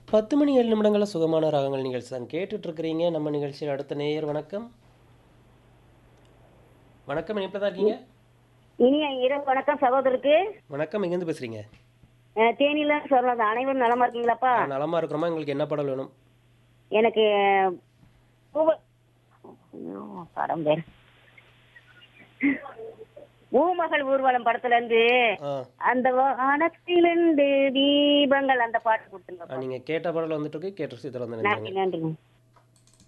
பத்து மணி ஏழு நிமிடங்களில் சுகமான ராகங்கள் நிகழ்ச்சி தான் கேட்டுட்டு இருக்கிறீங்க நம்ம நிகழ்ச்சியில் அடுத்த நேயர் வணக்கம் வணக்கம் இனிப்பில் தான் இருக்கீங்க இனிய இரவு வணக்கம் சகோதரருக்கு வணக்கம் எங்கேருந்து பேசுறீங்க அஹ், தேனியில சொல்லலாம் அனைவரும் நலமா இருக்கீங்களாப்பா ஆ, நலமா இருக்கிறோமா உங்களுக்கு என்ன பாடல் வேணும் எனக்கு பூவ- ஐயோ, படம் பேர் பூமகள் ஊர்வலம் படத்துல இருந்து ஆ அந்த வானத்திலிருந்து தீபங்கள் அந்த பாட்டு ஆ, கொடுத்துருங்க நீங்க கேட்ட பாடல் வந்துட்டு இருக்கு கேட்டு ரசித்து வந்து நன்றி நன்றிங்க